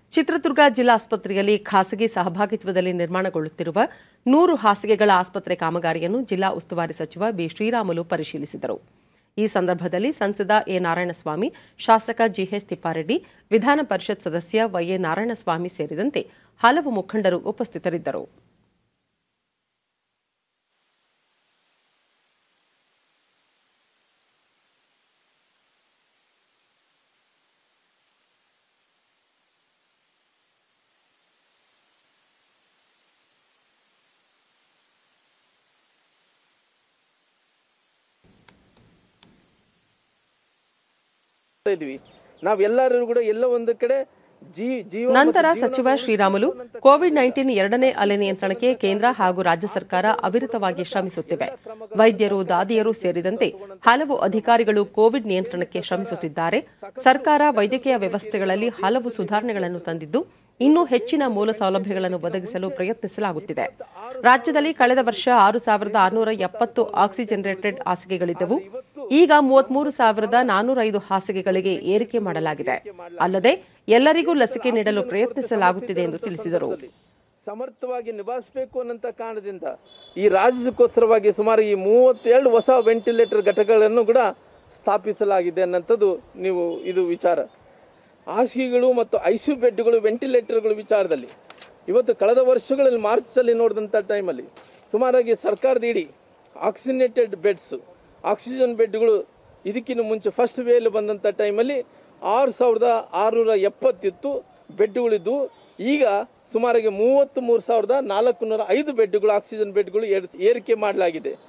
ಚಿತ್ರದುರ್ಗ ಜಿಲ್ಲಾಸ್ಪತ್ರೆಯಲ್ಲಿ ಖಾಸಗಿ ಸಹಭಾಗಿತ್ವದಲ್ಲಿ ನಿರ್ಮಾಣಗೊಳ್ಳುತ್ತಿರುವ ನೂರು ಹಾಸಿಗೆಗಳ ಆಸ್ಪತ್ರೆ ಕಾಮಗಾರಿಯನ್ನು ಜಿಲ್ಲಾ ಉಸ್ತುವಾರಿ ಸಚಿವ ಬಿ ಶ್ರೀರಾಮುಲು ಪರಿಶೀಲಿಸಿದರು ಈ ಸಂದರ್ಭದಲ್ಲಿ ಸಂಸದ ಎ ನಾರಾಯಣಸ್ವಾಮಿ ಶಾಸಕ ಜಿಎಚ್ ತಿಪ್ಪಾರೆಡ್ಡಿ ವಿಧಾನ ಪರಿಷತ್ ಸದಸ್ಯ ವೈಎ ನಾರಾಯಣಸ್ವಾಮಿ ಸೇರಿದಂತೆ ಹಲವು ಮುಖಂಡರು ಉಪಸ್ಥಿತರಿದ್ದರು ಮಾಡ್ತಾ ಇದ್ವಿ ನಾವೆಲ್ಲರೂ ಕೂಡ ಎಲ್ಲ ಒಂದು ಕಡೆ ಜೀ ಜೀವ ನಂತರ ಸಚಿವ ಶ್ರೀರಾಮುಲು ಕೋವಿಡ್ ನೈನ್ಟೀನ್ ಎರಡನೇ ಅಲೆ ನಿಯಂತ್ರಣಕ್ಕೆ ಕೇಂದ್ರ ಹಾಗೂ ರಾಜ್ಯ ಸರ್ಕಾರ ಅವಿರತವಾಗಿ ಶ್ರಮಿಸುತ್ತಿವೆ ವೈದ್ಯರು ದಾದಿಯರು ಸೇರಿದಂತೆ ಹಲವು ಅಧಿಕಾರಿಗಳು ಕೋವಿಡ್ ನಿಯಂತ್ರಣಕ್ಕೆ ಶ್ರಮಿಸುತ್ತಿದ್ದಾರೆ ಸರ್ಕಾರ ವೈದ್ಯಕೀಯ ವ್ಯವಸ್ಥೆಗಳಲ್ಲಿ ಹಲವು ಸುಧಾರಣೆಗಳನ್ನು ತಂದಿದ್ದು ಇನ್ನೂ ಹೆಚ್ಚಿನ ಮೂಲ ಸೌಲಭ್ಯಗಳನ್ನು ಒದಗಿಸಲು ಪ್ರಯತ್ನಿಸಲಾಗುತ್ತಿದೆ ರಾಜ್ಯದಲ್ಲಿ ಕಳೆದ ವರ್ಷ ಆರು ಸಾವಿರದ ಆರುನೂರ ಎಪ್ಪತ್ತು ಆಕ್ಸಿಜನರೇಟೆಡ್ ಹಾಸಿಗೆಗಳಿದ್ದವು ಈಗ ಮೂವತ್ಮೂರು ಸಾವಿರದ ನಾನ್ನೂರ ಐದು ಹಾಸಿಗೆಗಳಿಗೆ ಏರಿಕೆ ಮಾಡಲಾಗಿದೆ ಅಲ್ಲದೆ ಎಲ್ಲರಿಗೂ ಲಸಿಕೆ ನೀಡಲು ಪ್ರಯತ್ನಿಸಲಾಗುತ್ತಿದೆ ಎಂದು ತಿಳಿಸಿದರು ಸಮರ್ಥವಾಗಿ ನಿಭಾಯಿಸಬೇಕು ಅನ್ನೋಂಥ ಕಾರಣದಿಂದ ಈ ರಾಜ್ಯಕ್ಕೋಸ್ಕರವಾಗಿ ಸುಮಾರು ಈ ಮೂವತ್ತೆರಡು ಹೊಸ ವೆಂಟಿಲೇಟರ್ ಘಟಕಗಳನ್ನು ಕೂಡ ಸ್ಥಾಪಿಸಲಾಗಿದೆ ಅನ್ನೋಂಥದ್ದು ನೀವು ಇದು ವಿಚಾರ ಹಾಸಿಗೆಗಳು ಮತ್ತು ಐಸಿಯು ಬೆಡ್ಗಳು ವೆಂಟಿಲೇಟರ್ಗಳು ವಿಚಾರದಲ್ಲಿ ಇವತ್ತು ಕಳೆದ ವರ್ಷಗಳಲ್ಲಿ ಮಾರ್ಚಲ್ಲಿ ನೋಡಿದಂಥ ಟೈಮಲ್ಲಿ ಸುಮಾರಾಗಿ ಸರ್ಕಾರದ ಇಡೀ ಆಕ್ಸಿನೇಟೆಡ್ ಬೆಡ್ಸ್ ಆಕ್ಸಿಜನ್ ಬೆಡ್ಗಳು ಇದಕ್ಕಿಂತ ಮುಂಚೆ ಫಸ್ಟ್ ವೇಲ್ ಬಂದಂಥ ಟೈಮಲ್ಲಿ ಆರು ಸಾವಿರದ ಆರುನೂರ ಎಪ್ಪತ್ತಿತ್ತು ಬೆಡ್ಗಳಿದ್ದು ಈಗ ಸುಮಾರಿಗೆ ಮೂವತ್ತ್ ಮೂರು ಸಾವಿರದ ನಾಲ್ಕು ನೂರ ಐದು ಬೆಡ್ಗಳು ಆಕ್ಸಿಜನ್ ಬೆಡ್ಗಳು ಏರಿಕೆ ಮಾಡಲಾಗಿದೆ